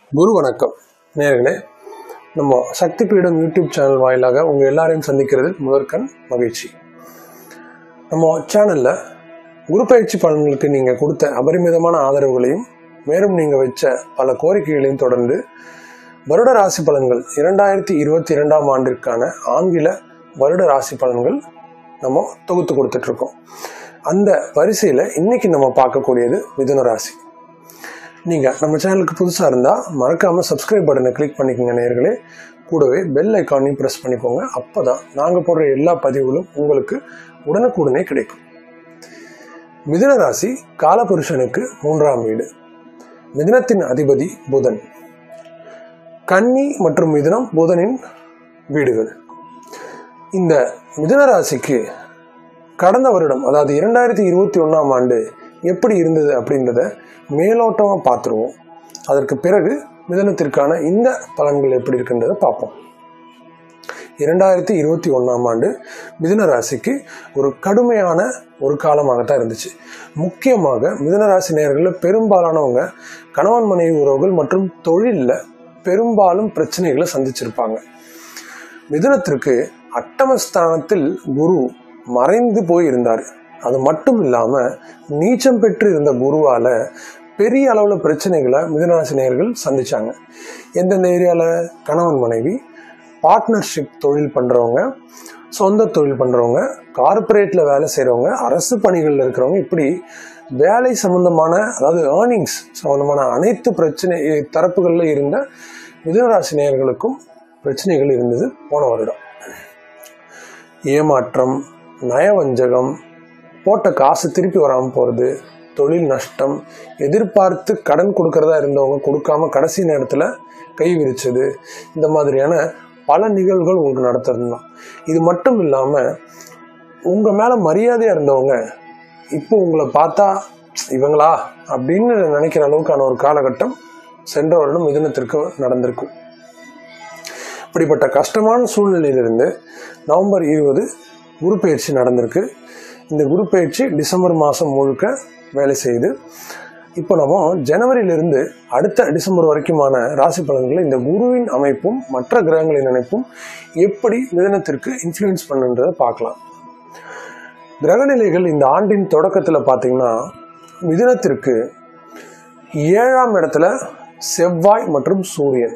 குரு வணக்கம் நேர்களே நம்ம சக்தி பீடம் யூடியூப் சேனல் வாயிலாக உங்கள் எல்லாரையும் சந்திக்கிறது முதற்கண் மகிழ்ச்சி நம்ம சேனலில் குரு பயிற்சி பலன்களுக்கு நீங்கள் கொடுத்த அபரிமிதமான ஆதரவுகளையும் மேலும் நீங்கள் வச்ச பல கோரிக்கைகளையும் தொடர்ந்து வருட ராசி பலன்கள் இரண்டாயிரத்தி இருபத்தி இரண்டாம் ஆண்டிற்கான ஆங்கில வருட ராசி பலன்கள் நம்ம தொகுத்து கொடுத்துட்ருக்கோம் அந்த வரிசையில் இன்னைக்கு நம்ம பார்க்கக்கூடியது மிதுன ராசி நீங்கள் நம்ம சேனலுக்கு புதுசாக இருந்தால் மறக்காமல் சப்ஸ்கிரைப் பட்டனை கிளிக் பண்ணிக்கோங்க நேர்களே கூடவே பெல் ஐக்கானையும் ப்ரெஸ் பண்ணிக்கோங்க அப்போ தான் நாங்கள் போடுற எல்லா பதிவுகளும் உங்களுக்கு உடனுக்குடனே கிடைக்கும் மிதுன ராசி காலபுருஷனுக்கு மூன்றாம் வீடு மிதுனத்தின் அதிபதி புதன் கன்னி மற்றும் மிதுனம் புதனின் வீடுகள் இந்த மிதுன ராசிக்கு கடந்த வருடம் அதாவது இரண்டாயிரத்தி இருபத்தி ஒன்றாம் ஆண்டு எப்படி இருந்தது அப்படின்றத மேலோட்டமாக பார்த்துருவோம் அதற்கு பிறகு மிதனத்திற்கான இந்த பலன்கள் எப்படி இருக்குன்றதை பார்ப்போம் இரண்டாயிரத்தி இருபத்தி ஒன்றாம் ஆண்டு மிதுன ராசிக்கு ஒரு கடுமையான ஒரு காலமாகத்தான் இருந்துச்சு முக்கியமாக மிதுன ராசி நேயர்களில் பெரும்பாலானவங்க கணவன் மனைவி உறவுகள் மற்றும் தொழிலில் பெரும்பாலும் பிரச்சனைகளை சந்திச்சிருப்பாங்க மிதுனத்திற்கு அட்டமஸ்தானத்தில் குரு மறைந்து போய் இருந்தார் அது மட்டும் இல்லாமல் நீச்சம் பெற்று இருந்த குருவால் பெரிய அளவில் பிரச்சனைகளை மிதுனராசினியர்கள் சந்திச்சாங்க எந்தெந்த ஏரியாவில் கணவன் மனைவி பார்ட்னர்ஷிப் தொழில் பண்ணுறவங்க சொந்த தொழில் பண்ணுறவங்க கார்ப்பரேட்டில் வேலை செய்கிறவங்க அரசு பணிகளில் இருக்கிறவங்க இப்படி வேலை சம்பந்தமான அதாவது ஏர்னிங்ஸ் சம்பந்தமான அனைத்து பிரச்சனை தரப்புகளில் இருந்த மிதுனராசி நேயர்களுக்கும் பிரச்சனைகள் இருந்தது போன வருடம் ஏமாற்றம் நயவஞ்சகம் போட்ட காசு திருப்பி வராமல் போகிறது தொழில் நஷ்டம் எதிர்பார்த்து கடன் கொடுக்கறதா இருந்தவங்க கொடுக்காம கடைசி நேரத்தில் கை விரிச்சது இந்த மாதிரியான பல நிகழ்வுகள் உங்களுக்கு நடத்திருந்தான் இது மட்டும் இல்லாமல் உங்கள் மேலே மரியாதையாக இருந்தவங்க இப்போ உங்களை பார்த்தா இவங்களா அப்படின்னு நினைக்கிற அளவுக்கான ஒரு காலகட்டம் சென்ற வருடம் மிதுனத்திற்கு நடந்திருக்கும் இப்படிப்பட்ட கஷ்டமான சூழ்நிலையிலிருந்து நவம்பர் இருபது குரு பயிற்சி நடந்திருக்கு இந்த குரு பயிற்சி டிசம்பர் மாதம் முழுக்க வேலை செய்யுது இப்போ நம்ம ஜனவரியிலிருந்து அடுத்த டிசம்பர் வரைக்குமான ராசி பலன்களை இந்த குருவின் அமைப்பும் மற்ற கிரகங்களின் அமைப்பும் எப்படி மிதனத்திற்கு இன்ஃப்ளூயன்ஸ் பண்ணுன்றதை பார்க்கலாம் கிரகநிலைகள் இந்த ஆண்டின் தொடக்கத்தில் பார்த்தீங்கன்னா மிதுனத்திற்கு ஏழாம் இடத்துல செவ்வாய் மற்றும் சூரியன்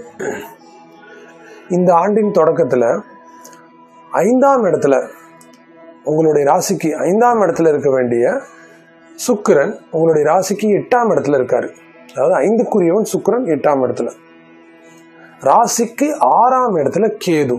இந்த ஆண்டின் தொடக்கத்தில் ஐந்தாம் இடத்துல உங்களுடைய ராசிக்கு ஐந்தாம் இடத்துல இருக்க வேண்டிய சுக்கிரன் உங்களுடைய ராசிக்கு எட்டாம் இடத்துல இருக்காரு அதாவது ஐந்துக்குரியவன் சுக்கிரன் எட்டாம் இடத்துல ராசிக்கு ஆறாம் இடத்துல கேது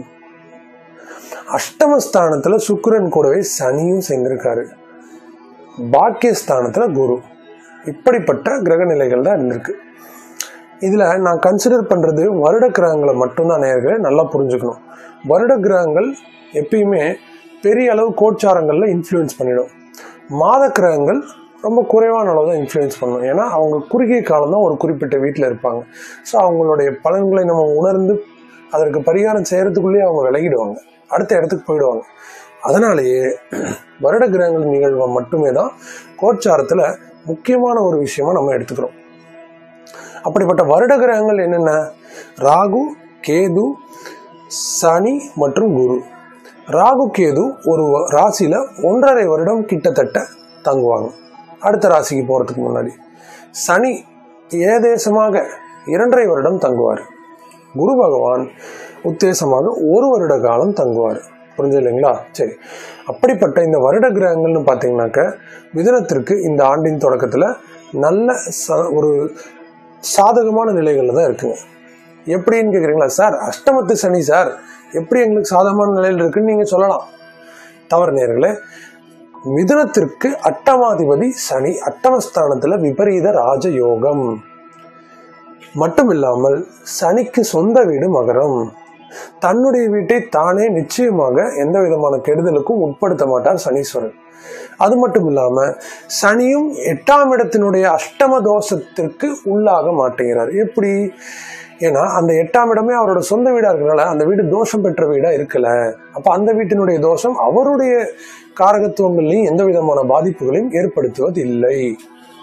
அஷ்டமஸ்தானத்துல சுக்கிரன் கூடவே சனியும் சேர்ந்திருக்காரு பாக்கியஸ்தானத்துல குரு இப்படிப்பட்ட கிரக நிலைகள் தான் இருந்திருக்கு இதில் நான் கன்சிடர் பண்ணுறது வருட கிரகங்களை மட்டும்தான் நேர்களை நல்லா புரிஞ்சுக்கணும் வருட கிரகங்கள் எப்பயுமே பெரிய அளவு கோச்சாரங்களில் இன்ஃப்ளூயன்ஸ் பண்ணிடும் மாத கிரகங்கள் ரொம்ப குறைவான அளவு தான் இன்ஃப்ளூயன்ஸ் பண்ணும் ஏன்னா அவங்க குறுகிய காலம் தான் ஒரு குறிப்பிட்ட வீட்டில் இருப்பாங்க ஸோ அவங்களுடைய பலன்களை நம்ம உணர்ந்து அதற்கு பரிகாரம் செய்கிறதுக்குள்ளேயே அவங்க விலகிடுவாங்க அடுத்த இடத்துக்கு போயிடுவாங்க அதனாலேயே வருட கிரகங்கள் நிகழ்வை மட்டுமே தான் கோச்சாரத்தில் முக்கியமான ஒரு விஷயமா நம்ம எடுத்துக்கிறோம் அப்படிப்பட்ட வருட கிரகங்கள் என்னென்ன ராகு கேது சனி மற்றும் குரு ராகு கேது ஒரு ராசியில் ஒன்றரை வருடம் கிட்டத்தட்ட தங்குவாங்க அடுத்த ராசிக்கு போகிறதுக்கு முன்னாடி சனி ஏதேசமாக இரண்டரை வருடம் தங்குவார் குரு பகவான் உத்தேசமாக ஒரு வருட காலம் தங்குவார் புரிஞ்சு இல்லைங்களா சரி அப்படிப்பட்ட இந்த வருட கிரகங்கள்னு பார்த்தீங்கன்னாக்க மிதுனத்திற்கு இந்த ஆண்டின் தொடக்கத்தில் நல்ல ச ஒரு சாதகமான நிலைகளில் தான் இருக்குங்க எப்படின்னு கேட்குறீங்களா சார் அஷ்டமத்து சனி சார் எப்படி எங்களுக்கு சாதகமான நிலையில் இருக்குன்னு நீங்கள் சொல்லலாம் தவறு நேர்களே மிதுனத்திற்கு அட்டமாதிபதி சனி அட்டமஸ்தானத்தில் விபரீத ராஜயோகம் மட்டும் இல்லாமல் சனிக்கு சொந்த வீடு மகரம் தன்னுடைய வீட்டை தானே நிச்சயமாக எந்த விதமான கெடுதலுக்கும் உட்படுத்த மாட்டார் சனீஸ்வரன் அது மட்டும் இல்லாம சனியும் எட்டாம் இடத்தினுடைய அஷ்டம தோஷத்திற்கு உள்ளாக மாட்டேங்கிறார் எப்படி ஏன்னா அந்த எட்டாம் இடமே அவரோட சொந்த வீடா இருக்கனால அந்த வீடு தோஷம் பெற்ற வீடா இருக்கல அப்ப அந்த வீட்டினுடைய தோஷம் அவருடைய காரகத்துவங்களையும் எந்த விதமான பாதிப்புகளையும் ஏற்படுத்துவது இல்லை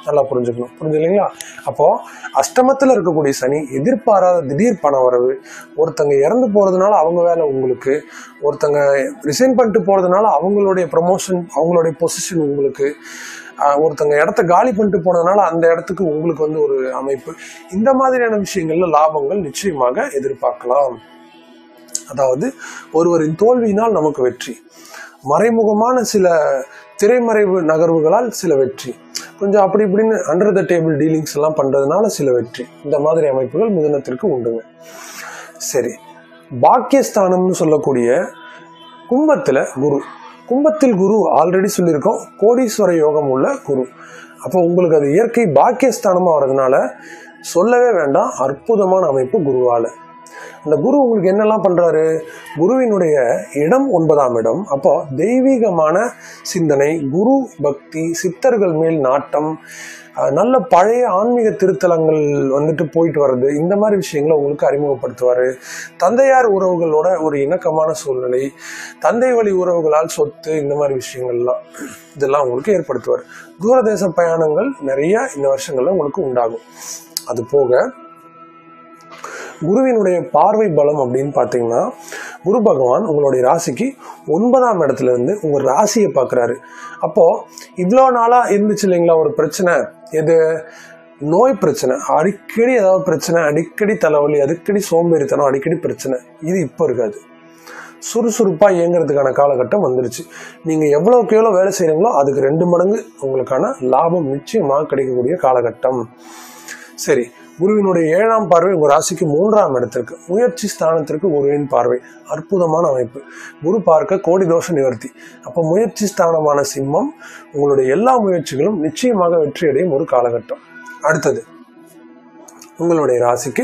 நல்லா புரிஞ்சுக்கணும் புரிஞ்சு இல்லைங்களா அப்போ அஷ்டமத்தில் இருக்கக்கூடிய சனி எதிர்பாராத திடீர் பண வரவு ஒருத்தங்க இறந்து போறதுனால அவங்க வேலை உங்களுக்கு ஒருத்தங்க ரிசைன் பண்ணிட்டு போறதுனால அவங்களுடைய ப்ரமோஷன் அவங்களுடைய பொசிஷன் உங்களுக்கு ஆஹ் ஒருத்தங்க இடத்த காலி பண்ணிட்டு போனதுனால அந்த இடத்துக்கு உங்களுக்கு வந்து ஒரு அமைப்பு இந்த மாதிரியான விஷயங்கள்ல லாபங்கள் நிச்சயமாக எதிர்பார்க்கலாம் அதாவது ஒருவரின் தோல்வியினால் நமக்கு வெற்றி மறைமுகமான சில திரைமறைவு நகர்வுகளால் சில வெற்றி கொஞ்சம் அப்படி இப்படின்னு அண்டர் த டேபிள் டீலிங்ஸ் எல்லாம் பண்றதுனால சில வெற்றி இந்த மாதிரி அமைப்புகள் மிதுனத்திற்கு உண்டுங்க சரி பாக்கியஸ்தானம்னு சொல்லக்கூடிய கும்பத்துல குரு கும்பத்தில் குரு ஆல்ரெடி சொல்லியிருக்கோம் கோடீஸ்வர யோகம் உள்ள குரு அப்போ உங்களுக்கு அது இயற்கை பாக்கியஸ்தானமா வர்றதுனால சொல்லவே வேண்டாம் அற்புதமான அமைப்பு குருவால அந்த குரு உங்களுக்கு என்னெல்லாம் பண்றாரு குருவினுடைய இடம் ஒன்பதாம் இடம் அப்போ தெய்வீகமான சிந்தனை குரு பக்தி சித்தர்கள் மேல் நாட்டம் அஹ், நல்ல பழைய ஆன்மீக திருத்தலங்கள் வந்துட்டு போயிட்டு வர்றது இந்த மாதிரி விஷயங்களை உங்களுக்கு அறிமுகப்படுத்துவார் தந்தையார் உறவுகளோட ஒரு இணக்கமான சூழ்நிலை தந்தை வழி உறவுகளால் சொத்து இந்த மாதிரி விஷயங்கள்லாம் இதெல்லாம் உங்களுக்கு ஏற்படுத்துவார் தூரதேச பயணங்கள் நிறைய இந்த வருஷங்கள்ல உங்களுக்கு உண்டாகும் அது போக குருவினுடைய பார்வை பலம் அப்படின்னு பார்த்தீங்கன்னா குரு பகவான் உங்களுடைய ராசிக்கு ஒன்பதாம் இடத்துல இருந்து உங்க ராசியை பார்க்குறாரு அப்போ இவ்வளோ நாளாக இருந்துச்சு இல்லைங்களா ஒரு பிரச்சனை எது நோய் பிரச்சனை அடிக்கடி ஏதாவது பிரச்சனை அடிக்கடி தலைவலி அடிக்கடி சோம்பேறித்தனம் அடிக்கடி பிரச்சனை இது இப்போ இருக்காது சுறுசுறுப்பாக இயங்குறதுக்கான காலகட்டம் வந்துருச்சு நீங்கள் எவ்வளோக்கு எவ்வளோ வேலை செய்கிறீங்களோ அதுக்கு ரெண்டு மடங்கு உங்களுக்கான லாபம் நிச்சயமாக கிடைக்கக்கூடிய காலகட்டம் சரி குருவினுடைய ஏழாம் பார்வை உங்க ராசிக்கு மூன்றாம் இடத்திற்கு முயற்சி ஸ்தானத்திற்கு குருவின் பார்வை அற்புதமான அமைப்பு குரு பார்க்க கோடி தோஷ நிவர்த்தி அப்போ முயற்சி ஸ்தானமான சிம்மம் உங்களுடைய எல்லா முயற்சிகளும் நிச்சயமாக வெற்றியடையும் ஒரு காலகட்டம் அடுத்தது உங்களுடைய ராசிக்கு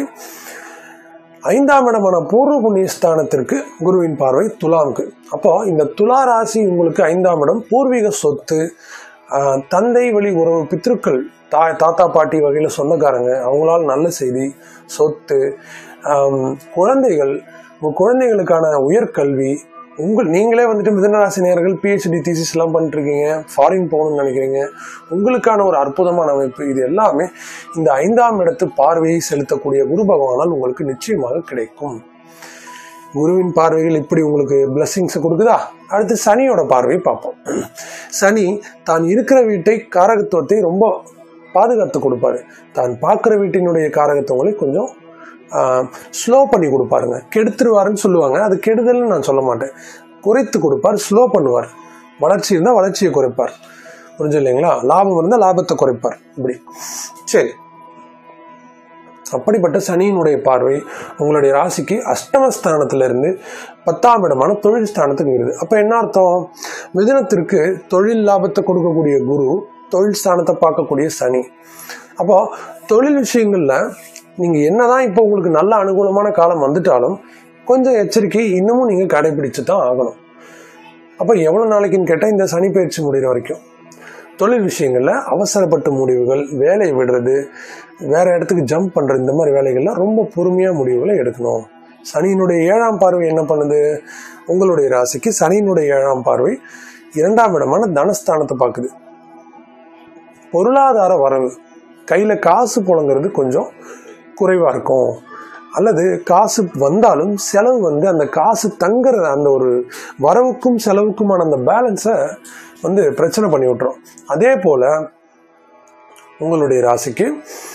ஐந்தாம் இடமான பூர்வ புண்ணிய ஸ்தானத்திற்கு குருவின் பார்வை துலாமுக்கு அப்போ இந்த துலா ராசி உங்களுக்கு ஐந்தாம் இடம் பூர்வீக சொத்து ஆஹ், தந்தை வழி உறவு பித்ருக்கள் தாய் தாத்தா பாட்டி வகையில் சொந்தக்காரங்க அவங்களால நல்ல செய்தி சொத்து ஆம், குழந்தைகள் உங்க குழந்தைகளுக்கான உயர்கல்வி உங்கள் நீங்களே வந்துட்டு மிதனராசி நேயர்கள் பிஹெச்டி தீசிஸ் எல்லாம் பண்ணிட்டு இருக்கீங்க ஃபாரின் போகணும்னு நினைக்கிறீங்க உங்களுக்கான ஒரு அற்புதமான அமைப்பு இது எல்லாமே இந்த ஐந்தாம் இடத்து பார்வையை செலுத்தக்கூடிய குரு பகவானால் உங்களுக்கு நிச்சயமாக கிடைக்கும் குருவின் பார்வைகள் இப்படி உங்களுக்கு பிளஸ்ஸிங்ஸை கொடுக்குதா அடுத்து சனியோட பார்வையை பார்ப்போம் சனி தான் இருக்கிற வீட்டை காரகத்துவத்தை ரொம்ப பாதுகாத்து கொடுப்பாரு தான் பார்க்குற வீட்டினுடைய காரகத்துவங்களை கொஞ்சம் ஸ்லோ பண்ணி கொடுப்பாருங்க கெடுத்துருவாருன்னு சொல்லுவாங்க அது கெடுதல்னு நான் சொல்ல மாட்டேன் குறைத்து கொடுப்பார் ஸ்லோ பண்ணுவார் வளர்ச்சி இருந்தால் வளர்ச்சியை குறைப்பார் புரிஞ்சு இல்லைங்களா லாபம் இருந்தால் லாபத்தை குறைப்பார் இப்படி சரி அப்படிப்பட்ட சனியினுடைய பார்வை உங்களுடைய ராசிக்கு அஷ்டமஸ்தானத்திலிருந்து பத்தாம் இடமான தொழில் ஸ்தானத்துக்கு வருது அப்போ என்ன அர்த்தம் மிதுனத்திற்கு தொழில் லாபத்தை கொடுக்கக்கூடிய குரு தொழில் ஸ்தானத்தை பார்க்கக்கூடிய சனி அப்போ தொழில் விஷயங்கள்ல நீங்கள் என்னதான் இப்போ உங்களுக்கு நல்ல அனுகூலமான காலம் வந்துட்டாலும் கொஞ்சம் எச்சரிக்கை இன்னமும் நீங்கள் கடைபிடிச்சு தான் ஆகணும் அப்போ எவ்வளோ நாளைக்குன்னு கேட்டால் இந்த சனி பயிற்சி முடிகிற வரைக்கும் தொழில் விஷயங்களில் அவசரப்பட்ட முடிவுகள் வேலையை விடுறது வேற இடத்துக்கு ஜம்ப் பண்ணுறது இந்த மாதிரி வேலைகள்லாம் ரொம்ப பொறுமையாக முடிவுகளை எடுக்கணும் சனியினுடைய ஏழாம் பார்வை என்ன பண்ணுது உங்களுடைய ராசிக்கு சனியினுடைய ஏழாம் பார்வை இரண்டாம் இடமான தனஸ்தானத்தை பார்க்குது பொருளாதார வரவு கையில் காசு புழங்குறது கொஞ்சம் குறைவாக இருக்கும் அல்லது காசு வந்தாலும் செலவு வந்து அந்த காசு தங்குற அந்த ஒரு வரவுக்கும் செலவுக்குமான அந்த பேலன்ஸை வந்து பிரச்சனை பண்ணி விட்டுரும் அதே போல் உங்களுடைய ராசிக்கு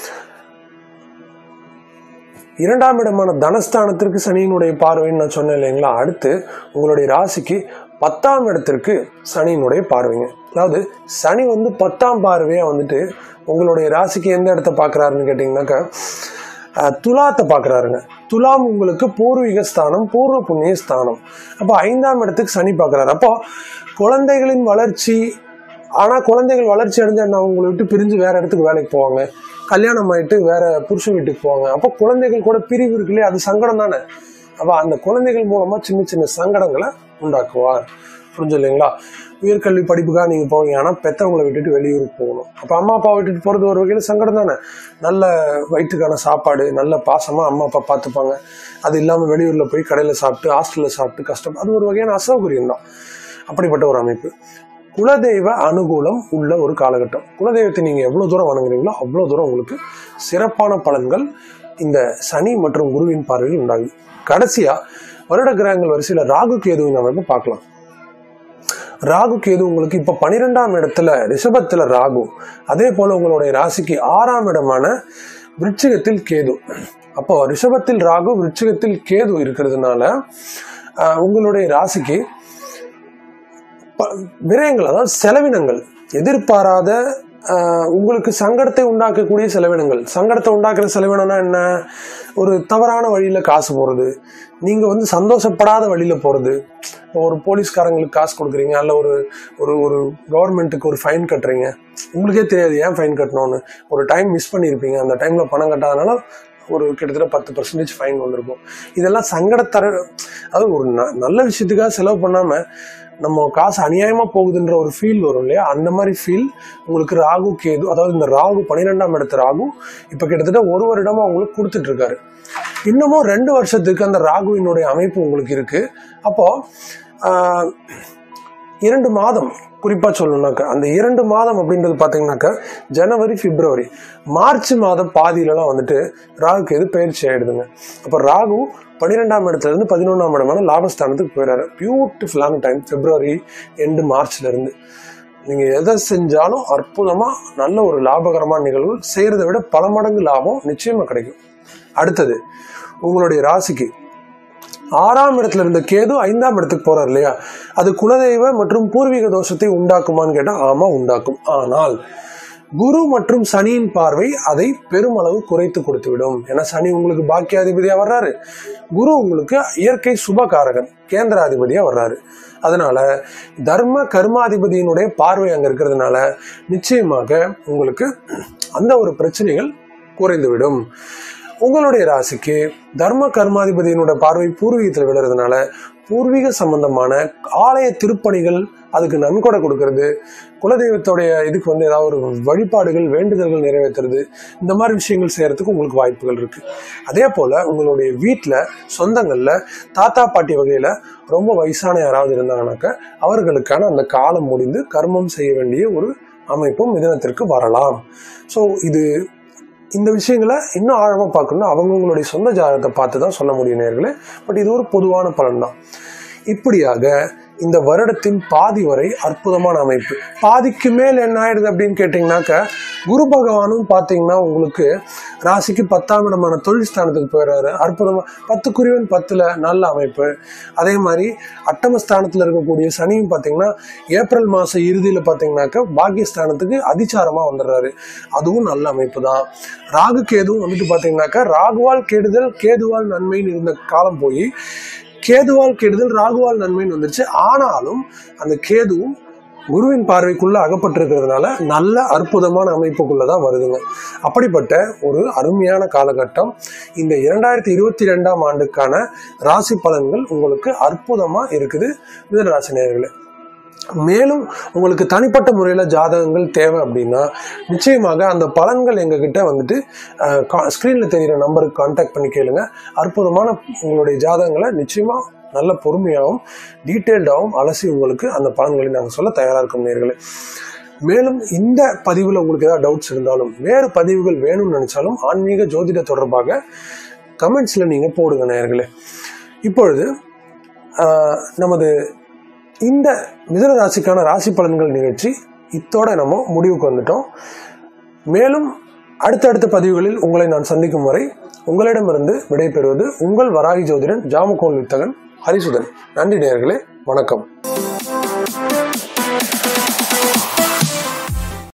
இரண்டாம் இடமான தனஸ்தானத்திற்கு சனியினுடைய பார்வைன்னு நான் சொன்னேன் இல்லைங்களா அடுத்து உங்களுடைய ராசிக்கு பத்தாம் இடத்திற்கு சனியினுடைய பார்வைங்க அதாவது சனி வந்து பத்தாம் பார்வையாக வந்துட்டு உங்களுடைய ராசிக்கு எந்த இடத்த பார்க்குறாருன்னு கேட்டிங்கனாக்கா அஹ், துலாத்தை பார்க்குறாருங்க துலாம் உங்களுக்கு பூர்வீக ஸ்தானம் பூர்வ புண்ணிய ஸ்தானம் அப்போ ஐந்தாம் இடத்துக்கு சனி பார்க்குறாரு அப்போ குழந்தைகளின் வளர்ச்சி ஆனால் குழந்தைகள் வளர்ச்சி அடைஞ்சா நான் உங்களை விட்டு பிரிஞ்சு வேற இடத்துக்கு வேலைக்கு போவாங்க கல்யாணம் ஆயிட்டு வேற புருஷன் வீட்டுக்கு போவாங்க அப்போ குழந்தைகள் கூட பிரிவு இருக்கு இல்லையா அது சங்கடம் தானே அப்போ அந்த குழந்தைகள் மூலமா சின்ன சின்ன சங்கடங்களை உண்டாக்குவார் புரிஞ்சு இல்லைங்களா உயர்கல்வி படிப்புக்காக நீங்கள் போவீங்க ஆனால் பெற்றவங்களை விட்டுட்டு வெளியூருக்கு போகணும் அப்போ அம்மா அப்பா விட்டுட்டு போகிறது ஒரு வகையில் சங்கடம் தானே நல்ல வயிற்றுக்கான சாப்பாடு நல்ல பாசமாக அம்மா அப்பா பார்த்துப்பாங்க அது இல்லாமல் வெளியூரில் போய் கடையில் சாப்பிட்டு ஹாஸ்டலில் சாப்பிட்டு கஷ்டம் அது ஒரு வகையான அசௌகரியம் தான் அப்படிப்பட்ட ஒரு அமைப்பு குலதெய்வ அனுகூலம் உள்ள ஒரு காலகட்டம் குலதெய்வத்தை நீங்கள் எவ்வளோ தூரம் வணங்குறீங்களோ அவ்வளோ தூரம் உங்களுக்கு சிறப்பான பலன்கள் இந்த சனி மற்றும் குருவின் பார்வையில் உண்டாகுது கடைசியா வருட கிரகங்கள் வரிசையில் ராகு கேதுவின் அமைப்பு பார்க்கலாம் ராகு கேது உங்களுக்கு இப்போ பன்னிரெண்டாம் இடத்துல ரிஷபத்தில் ராகு அதே போல உங்களுடைய ராசிக்கு ஆறாம் இடமான விருச்சிகத்தில் கேது அப்போ ரிஷபத்தில் ராகு விருச்சிகத்தில் கேது இருக்கிறதுனால ஆஹ், உங்களுடைய ராசிக்கு ப- விரயங்கள் அதாவது செலவினங்கள் எதிர்பாராத ஆஹ், உங்களுக்கு சங்கடத்தை உண்டாக்கக்கூடிய செலவினங்கள் சங்கடத்தை உண்டாக்குற செலவினம்னா என்ன ஒரு தவறான வழியில காசு போறது நீங்க வந்து சந்தோஷப்படாத வழியில போறது ஒரு போலீஸ்காரங்களுக்கு காசு கொடுக்குறீங்க அல்ல ஒரு ஒரு ஒரு கவர்மெண்ட்டுக்கு ஒரு ஃபைன் கட்டுறீங்க உங்களுக்கே தெரியாது ஏன் ஃபைன் கட்டணும்னு ஒரு டைம் மிஸ் பண்ணியிருப்பீங்க அந்த டைம்ல பணம் கட்டாதனால ஒரு கிட்டத்தட்ட பத்து பர்சன்டேஜ் ஃபைன் வந்திருக்கும் இதெல்லாம் சங்கடத்தர அதாவது ஒரு ந- நல்ல விஷயத்துக்காக செலவு பண்ணாம நம்ம காசு அநியாயமா போகுதுன்ற ஒரு ஃபீல் வரும் இல்லையா அந்த மாதிரி ஃபீல் உங்களுக்கு ராகு கேது அதாவது இந்த ராகு பன்னிரெண்டாம் இடத்து ராகு இப்ப கிட்டத்தட்ட ஒரு வருடமா உங்களுக்கு கொடுத்துட்டு இருக்காரு இன்னமும் ரெண்டு வருஷத்துக்கு அந்த ராகுவினுடைய அமைப்பு உங்களுக்கு இருக்கு அப்போ ஆஹ், இரண்டு மாதம் குறிப்பா சொல்லணும்னாக்கா அந்த இரண்டு மாதம் அப்படின்றது பாத்தீங்கன்னாக்கா ஜனவரி பிப்ரவரி மார்ச் மாதம் பாதியிலலாம் வந்துட்டு ராகு கேது பயிற்சி ஆயிடுதுங்க அப்ப ராகு பன்னிரெண்டாம் இடத்துல இருந்து பதினொன்றாம் இடமான லாபஸ்தானத்துக்கு போயிடாரு பியூட்டிஃபுல்லான டைம் பிப்ரவரி எண்டு மார்ச்ல இருந்து நீங்க எதை செஞ்சாலும் அற்புதமா நல்ல ஒரு லாபகரமான நிகழ்வு செய்யறதை விட பல மடங்கு லாபம் நிச்சயமா கிடைக்கும் அடுத்தது உங்களுடைய ராசிக்கு ஆறாம் இடத்துல இருந்த கேது ஐந்தாம் இடத்துக்கு போறார் இல்லையா அது குலதெய்வ மற்றும் பூர்வீக தோஷத்தை உண்டாக்குமான்னு கேட்டா ஆமா உண்டாக்கும் ஆனால் குரு மற்றும் சனியின் பார்வை அதை பெருமளவு குறைத்து கொடுத்து விடும் ஏன்னா சனி உங்களுக்கு பாக்கியாதிபதியா வர்றாரு குரு உங்களுக்கு இயற்கை சுபகாரகன் கேந்திராதிபதியா வர்றாரு அதனால தர்ம கர்மாதிபதியினுடைய பார்வை அங்க இருக்கிறதுனால நிச்சயமாக உங்களுக்கு அந்த ஒரு பிரச்சனைகள் குறைந்துவிடும் உங்களுடைய ராசிக்கு தர்ம கர்மாதிபதியினோட பார்வை பூர்வீகத்தில் விழுறதுனால பூர்வீக சம்பந்தமான ஆலய திருப்பணிகள் அதுக்கு நன்கொடை கொடுக்கறது குலதெய்வத்தோடைய இதுக்கு வந்து ஏதாவது ஒரு வழிபாடுகள் வேண்டுதல்கள் நிறைவேற்றுறது இந்த மாதிரி விஷயங்கள் செய்யறதுக்கு உங்களுக்கு வாய்ப்புகள் இருக்கு அதே போல உங்களுடைய வீட்டில் சொந்தங்கள்ல தாத்தா பாட்டி வகையில ரொம்ப வயசான யாராவது இருந்தாங்கனாக்க அவர்களுக்கான அந்த காலம் முடிந்து கர்மம் செய்ய வேண்டிய ஒரு அமைப்பும் மிதனத்திற்கு வரலாம் ஸோ இது இந்த விஷயங்களை இன்னும் ஆழமா பார்க்கணும்னா அவங்கவுங்களுடைய சொந்த ஜாதகத்தை பார்த்து தான் சொல்ல முடியும் நேர்களே பட் இது ஒரு பொதுவான பலன் தான் இப்படியாக இந்த வருடத்தின் பாதி வரை அற்புதமான அமைப்பு பாதிக்கு மேல் என்ன ஆயிடுது அப்படின்னு கேட்டிங்கனாக்க குரு பகவானும் பார்த்தீங்கன்னா உங்களுக்கு ராசிக்கு பத்தாம் இடமான தொழில் ஸ்தானத்துக்கு போயிடுறாரு அற்புதமா பத்து குறிவன் பத்துல நல்ல அமைப்பு அதே மாதிரி அட்டமஸ்தானத்தில் இருக்கக்கூடிய சனியும் பார்த்தீங்கன்னா ஏப்ரல் மாசம் இறுதியில் பார்த்தீங்கன்னாக்க பாக்கியஸ்தானத்துக்கு அதிச்சாரமா வந்துடுறாரு அதுவும் நல்ல அமைப்பு தான் ராகு கேதுவும் வந்துட்டு பார்த்தீங்கன்னாக்கா ராகுவால் கெடுதல் கேதுவால் நன்மைன்னு இருந்த காலம் போய் கேதுவால் கெடுதல் ராகுவால் நன்மைன்னு வந்துருச்சு ஆனாலும் அந்த கேதுவும் குருவின் பார்வைக்குள்ள அகப்பட்டிருக்கிறதுனால நல்ல அற்புதமான அமைப்புக்குள்ள தான் வருதுங்க அப்படிப்பட்ட ஒரு அருமையான காலகட்டம் இந்த இரண்டாயிரத்தி இருபத்தி ரெண்டாம் ஆண்டுக்கான ராசி பலன்கள் உங்களுக்கு அற்புதமா இருக்குது மிதனராசி நேயர்களே மேலும் உங்களுக்கு தனிப்பட்ட முறையில் ஜாதகங்கள் தேவை அப்படின்னா நிச்சயமாக அந்த பலன்கள் எங்ககிட்ட வந்துட்டு ஸ்க்ரீனில் தெரிகிற நம்பருக்கு காண்டாக்ட் பண்ணி கேளுங்க அற்புதமான உங்களுடைய ஜாதகங்களை நிச்சயமாக நல்ல பொறுமையாகவும் டீட்டெயில்டாகவும் அலசி உங்களுக்கு அந்த பலன்களை நாங்கள் சொல்ல தயாராக இருக்கோம் நேர்களே மேலும் இந்த பதிவில் உங்களுக்கு ஏதாவது டவுட்ஸ் இருந்தாலும் வேறு பதிவுகள் வேணும்னு நினைச்சாலும் ஆன்மீக ஜோதிட தொடர்பாக கமெண்ட்ஸில் நீங்கள் போடுங்க நேர்களே இப்பொழுது ஆஹ், நமது இந்த மிதுன ராசிக்கான ராசி பலன்கள் நிகழ்ச்சி இத்தோட நம்ம முடிவுக்கு வந்துட்டோம் மேலும் அடுத்தடுத்த பதிவுகளில் உங்களை நான் சந்திக்கும் வரை உங்களிடமிருந்து விடைபெறுவது உங்கள் வராகி ஜோதிடன் ஜாமகோல் வித்தகன் ஹரிசுதன் நன்றி நேயர்களே வணக்கம்